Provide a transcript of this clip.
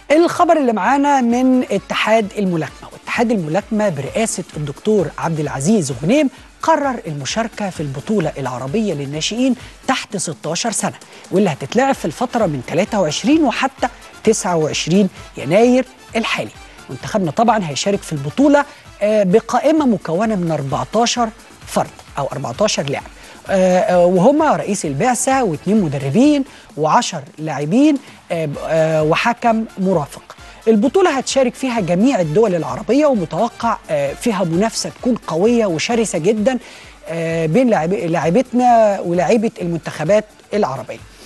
الخبر اللي معانا من اتحاد الملاكمه واتحاد الملاكمه برئاسه الدكتور عبد العزيز غنيم قرر المشاركه في البطوله العربيه للناشئين تحت 16 سنه واللي هتتلعب في الفتره من 23 وحتى 29 يناير الحالي منتخبنا طبعا هيشارك في البطوله آه، بقائمه مكونه من 14 فرد او 14 لاعب آه، آه، وهما رئيس البعثه واثنين مدربين و10 لاعبين آه، آه، وحكم مرافق البطولة هتشارك فيها جميع الدول العربية ومتوقع آه، فيها منافسة تكون قوية وشرسة جدا آه، بين لاعب- لاعبتنا ولاعيبة المنتخبات العربية